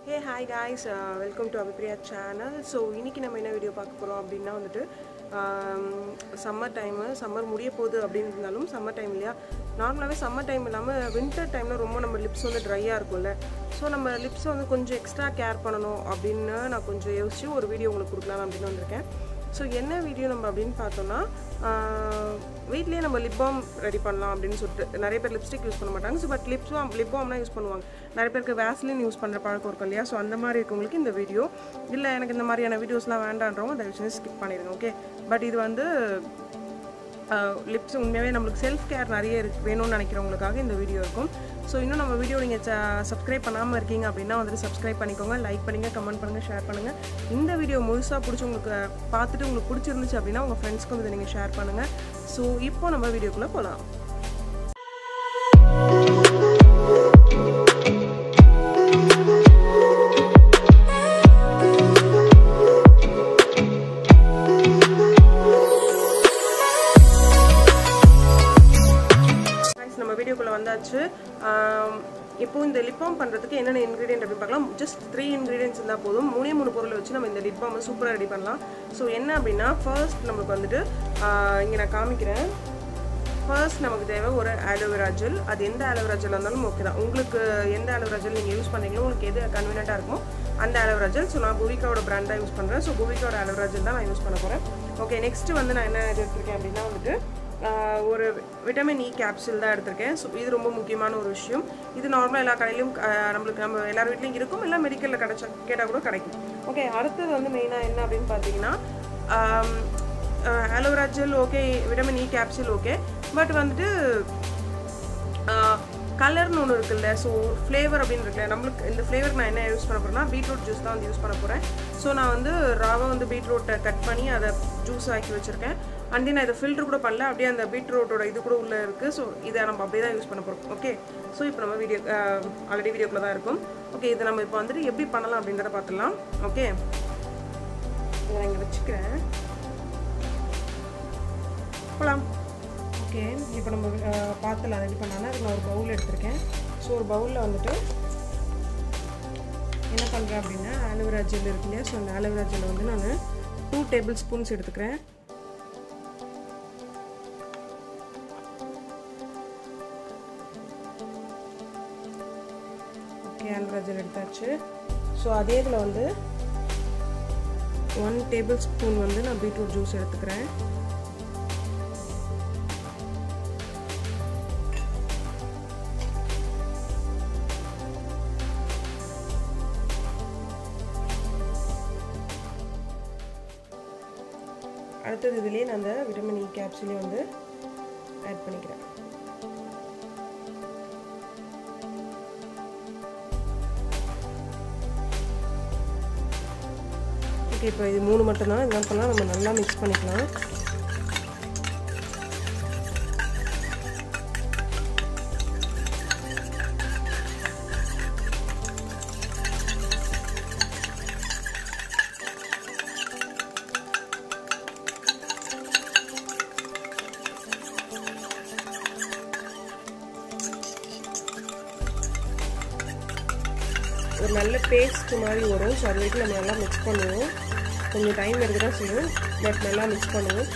hey hi guys welcome to Abhipriya channel so இன்றைக்கி நம்ம என்ன வீடியோ பார்க்க போகிறோம் அப்படின்னா வந்துட்டு சம்மர் டைமு சம்மர் முடிய போகுது அப்படின்னு இருந்தாலும் சம்மர் டைம் இல்லையா நார்மலாகவே சம்மர் டைம் இல்லாமல் வின்டர் டைமில் ரொம்ப நம்ம லிப்ஸ் வந்து ட்ரையாக இருக்கும்ல ஸோ நம்ம லிப்ஸை வந்து கொஞ்சம் எக்ஸ்ட்ரா கேர் பண்ணணும் அப்படின்னு நான் கொஞ்சம் யோசிச்சு ஒரு வீடியோ உங்களுக்கு கொடுக்கலாம் அப்படின்னு வந்திருக்கேன் ஸோ என்ன வீடியோ நம்ம அப்படின்னு பார்த்தோம்னா வீட்லேயே நம்ம லிப் பாம் ரெடி பண்ணலாம் அப்படின்னு சொல்லிட்டு நிறைய பேர் லிப்ஸ்டிக் யூஸ் பண்ண மாட்டாங்க so but lip balm lip பாம்லாம் யூஸ் பண்ணுவாங்க நிறைய பேருக்கு வேஸ்லின் யூஸ் பண்ணுற பழக்கம் இருக்கும் இல்லையா ஸோ அந்த மாதிரி இருக்கவங்களுக்கு இந்த வீடியோ இல்லை எனக்கு இந்த மாதிரியான வீடியோஸ்லாம் வேண்டான்றவங்க தயவு செஞ்சு ஸ்கிப் பண்ணிடுங்க ஓகே பட் இது வந்து லிப்ஸ் உண்மையாகவே நம்மளுக்கு செல்ஃப் கேர் நிறைய இருக்கு வேணும்னு நினைக்கிறவங்களுக்காக இந்த வீடியோ இருக்கும் ஸோ இன்னும் நம்ம வீடியோ நீங்கள் சப்ஸ்கிரைப் பண்ணாமல் இருக்கீங்க அப்படின்னா வந்துட்டு சப்ஸ்கிரைப் பண்ணிக்கோங்க லைக் பண்ணுங்கள் கமெண்ட் பண்ணுங்கள் ஷேர் பண்ணுங்கள் இந்த வீடியோ முழுசாக பிடிச்சி உங்களுக்கு பார்த்துட்டு உங்களுக்கு பிடிச்சிருந்துச்சு அப்படின்னா உங்கள் ஃப்ரெண்ட்ஸ்க்கு வந்து நீங்கள் ஷேர் பண்ணுங்கள் ஸோ இப்போ நம்ம வீடியோக்குள்ளே போகலாம் நம்ம வீடியோக்குள்ளே வந்தாச்சு இப்போ இந்த லிப் பாம் பண்ணுறதுக்கு என்னென்ன இன்க்ரீடியன்ட் அப்படின்னு பார்க்கலாம் ஜஸ்ட் த்ரீ இன்க்ரீடியன்ஸ் இருந்தால் போதும் மூணே மூணு பொருளை வச்சு நம்ம இந்த லிப் பாம் சூப்பராக ரெடி பண்ணலாம் ஸோ என்ன அப்படின்னா ஃபர்ஸ்ட் நமக்கு வந்துட்டு இங்கே நான் காமிக்கிறேன் ஃபர்ஸ்ட் நமக்கு தேவை ஒரு ஆலோவேரா ஜெல் அது எந்த ஆலோவேரா ஜெல் இருந்தாலும் ஓகே தான் உங்களுக்கு எந்த ஆலோவேரா ஜெல் நீங்கள் யூஸ் பண்ணுறீங்களோ உங்களுக்கு எது கன்வீனியண்ட்டாக இருக்குமோ அந்த ஆலோவேரா ஜெல் ஸோ நான் புவிகாவோட பிராண்ட் தான் யூஸ் பண்ணுறேன் ஸோ புவிகாவோட ஆலோவேரா ஜெல் தான் நான் யூஸ் பண்ண போகிறேன் ஓகே நெக்ஸ்ட் வந்து நான் என்ன எடுத்திருக்கேன் அப்படின்னா வந்துட்டு ஒரு விட்டமின் இ கேப்சூல் தான் எடுத்திருக்கேன் ஸோ இது ரொம்ப முக்கியமான ஒரு விஷயம் இது நார்மலாக எல்லா கடையிலும் நம்மளுக்கு நம்ம எல்லார் வீட்லேயும் இருக்கும் இல்லை மெடிக்கலில் கிடைச்சா கேட்டால் கூட கிடைக்கும் ஓகே அடுத்தது வந்து மெயினாக என்ன அப்படின்னு பார்த்தீங்கன்னா aloe vera gel okay vitamin E capsule okay but வந்துட்டு கலர்னு ஒன்று இருக்குல்ல ஸோ ஃப்ளேவர் அப்படின்னு இருக்குல்ல நம்மளுக்கு இந்த ஃப்ளேவர் நான் என்ன யூஸ் பண்ண போகிறேன்னா பீட்ரூட் ஜூஸ் தான் வந்து யூஸ் பண்ண போகிறேன் ஸோ நான் வந்து ராவாக வந்து பீட்ரூட்டை கட் பண்ணி அதை ஜூஸ் ஆக்கி வச்சுருக்கேன் அண்ட் தென் நான் இதை ஃபில்ட்ரு கூட பண்ணல அப்படியே அந்த பீட்ரூட்டோட இது கூட உள்ளே இருக்குது ஸோ இதை நம்ம அப்படியே தான் யூஸ் பண்ண போகிறோம் ஓகே ஸோ இப்போ நம்ம வீடியோ ஆல்ரெடி வீடியோக்குள்ளே தான் இருக்கும் ஓகே இதை நம்ம இப்போ வந்துட்டு எப்படி பண்ணலாம் அப்படின்றத பார்த்துடலாம் ஓகே இதை நான் இங்கே வச்சுக்கிறேன் போகலாம் ஓகே இப்போ நம்ம பார்த்துல ரெடி பண்ணாலும் அதுக்கு நான் ஒரு பவுல் எடுத்திருக்கேன் ஸோ ஒரு பவுலில் வந்துட்டு என்ன பண்ணுறேன் அப்படின்னா ஆலோவேரா ஜெல் இருக்கு இல்லையா ஸோ அந்த ஆலோவேரா ஜெல்லை வந்து நான் டூ டேபிள் ஸ்பூன்ஸ் எடுத்துக்கிறேன் ஓகே ஆலோவேரா ஜெல் எடுத்தாச்சு ஸோ அதே இதில் வந்து ஒன் டேபிள் ஸ்பூன் வந்து நான் பீட்ரூட் ஜூஸ் எடுத்துக்கிறேன் அடுத்தது இதுலேயே நான் அந்த விட்டமின் இ கேப்சூலையும் வந்து ஆட் பண்ணிக்கிறேன் ஓகே இப்போ இது மூணு மட்டும்தான் என்ன பண்ணலாம் நம்ம நல்லா மிக்ஸ் பண்ணிக்கலாம் ஒரு நல்ல பேஸ்ட் மாதிரி வரும் ஸோ அது வரைக்கும் நம்ம நல்லா மிக்ஸ் பண்ணுவோம் கொஞ்சம் டைம் எடுக்க தான் செய்யும் பட் நல்லா மிக்ஸ் பண்ணுவோம்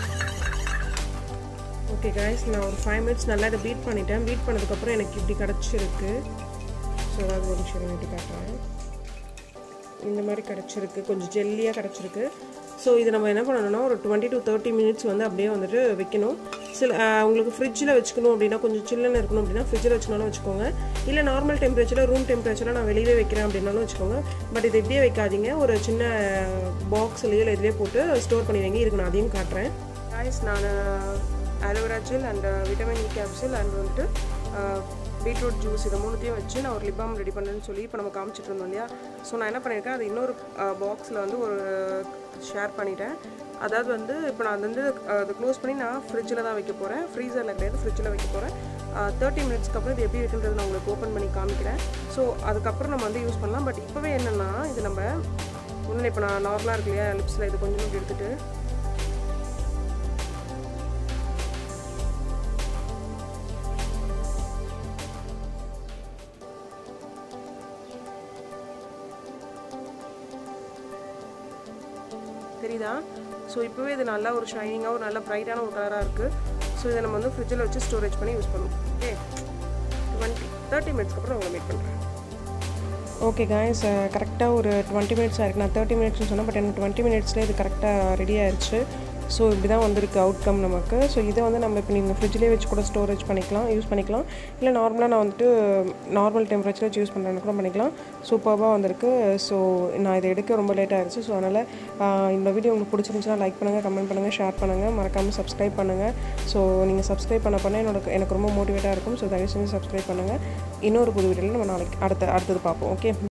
ஓகே கைஸ் நான் ஒரு ஃபைவ் மினிட்ஸ் நல்லா இதை பீட் பண்ணிட்டேன் பீட் பண்ணதுக்கப்புறம் எனக்கு இப்படி கிடச்சிருக்கு ஸோ அதாவது ஒரு நிமிஷம் வீட்டு காட்டுறேன் இந்த மாதிரி கிடச்சிருக்கு கொஞ்சம் ஜெல்லியாக கிடச்சிருக்கு ஸோ இது நம்ம என்ன பண்ணணும்னா ஒரு டுவெண்ட்டி டு தேர்ட்டி மினிட்ஸ் வந்து அப்படியே வந்துட்டு வைக்கணும் சில உங்களுக்கு ஃப்ரிட்ஜில் வச்சுக்கணும் அப்படின்னா கொஞ்சம் சில்லுன்னு இருக்கணும் அப்படின்னா ஃப்ரிட்ஜில் வச்சுனாலும் வச்சுக்கோங்க இல்லை நார்மல் டெம்பரேச்சரில் ரூம் டெம்பரேச்சரில் நான் வெளியே வைக்கிறேன் அப்படின்னாலும் வச்சுக்கோங்க பட் இது இப்படியே வைக்காதீங்க ஒரு சின்ன பாக்ஸ்லேயே இல்லை இதுலேயே போட்டு ஸ்டோர் பண்ணி வைங்க இருக்கு நான் அதையும் காட்டுறேன் காய்ஸ் நான் aloe vera gel and vitamin E capsule and வந்துட்டு பீட்ரூட் ஜூஸ் இதை மூணுத்தையும் வச்சு நான் ஒரு லிபாம் ரெடி பண்ணேன்னு சொல்லி இப்போ நம்ம காமிச்சிட்டு இருந்தோம் இல்லையா ஸோ நான் என்ன பண்ணியிருக்கேன் அது இன்னொரு பாக்ஸில் வந்து ஒரு ஷேர் பண்ணிட்டேன் அதாவது வந்து இப்போ நான் வந்து அதை க்ளோஸ் பண்ணி நான் ஃப்ரிட்ஜில் தான் வைக்க போகிறேன் ஃப்ரீசரில் கிடையாது ஃப்ரிட்ஜில் வைக்க போகிறேன் தேர்ட்டி மினிட்ஸ்க்கு அப்புறம் இது எப்படி இருக்குன்றது நான் உங்களுக்கு ஓப்பன் பண்ணி காமிக்கிறேன் ஸோ அதுக்கப்புறம் நம்ம வந்து யூஸ் பண்ணலாம் பட் இப்போவே என்னென்னா இது நம்ம ஒன்றும் இப்போ நான் நார்மலாக இருக்கு இல்லையா லிப்ஸில் இது கொஞ்சம் எடுத்துகிட்டு தெரியுதா ஸோ இப்போவே இது நல்லா ஒரு ஷைனிங்காக ஒரு நல்ல ப்ரைட்டான ஒரு கலராக இருக்குது ஸோ இதை நம்ம வந்து ஃப்ரிட்ஜில் வச்சு ஸ்டோரேஜ் பண்ணி யூஸ் பண்ணுவோம் ஓகே டுவெண்ட்டி தேர்ட்டி மினிட்ஸ்க்கு அப்புறம் உங்களை மீட் பண்ணுறேன் ஓகே காய்ஸ் கரெக்டாக ஒரு டுவெண்ட்டி மினிட்ஸ் ஆயிருக்கு நான் தேர்ட்டி மினிட்ஸ்னு சொன்னேன் பட் எனக்கு டுவெண்ட்டி மினிட்ஸ்லேயே இது கரெக்டாக ரெடி ஆயிடுச்சு ஸோ இப்படி தான் வந்திருக்கு அவுட்கம் நமக்கு ஸோ இதை வந்து நம்ம இப்போ நீங்கள் ஃப்ரிட்ஜ்லேயே வச்சு கூட ஸ்டோரேஜ் பண்ணிக்கலாம் யூஸ் பண்ணிக்கலாம் இல்லை நார்மலாக நான் வந்துட்டு நார்மல் டெம்பரேச்சர் வச்சு யூஸ் பண்ணுறேன்னு கூட பண்ணிக்கலாம் சூப்பராக வந்திருக்கு ஸோ நான் இதை எடுக்க ரொம்ப லேட் ஆயிடுச்சு ஸோ அதனால் இந்த வீடியோ உங்களுக்கு பிடிச்சிருந்துச்சுன்னா லைக் பண்ணுங்கள் கமெண்ட் பண்ணுங்கள் ஷேர் பண்ணுங்கள் மறக்காமல் சப்ஸ்கிரைப் பண்ணுங்கள் ஸோ நீங்கள் சப்ஸ்கிரைப் பண்ண பண்ண என்னோட எனக்கு ரொம்ப மோட்டிவேட்டாக இருக்கும் ஸோ தயவு செஞ்சு சப்ஸ்கிரைப் பண்ணுங்கள் இன்னொரு புது வீடியோவில் நம்ம நாளைக்கு அடுத்த அடுத்தது பார்ப்போம் ஓகே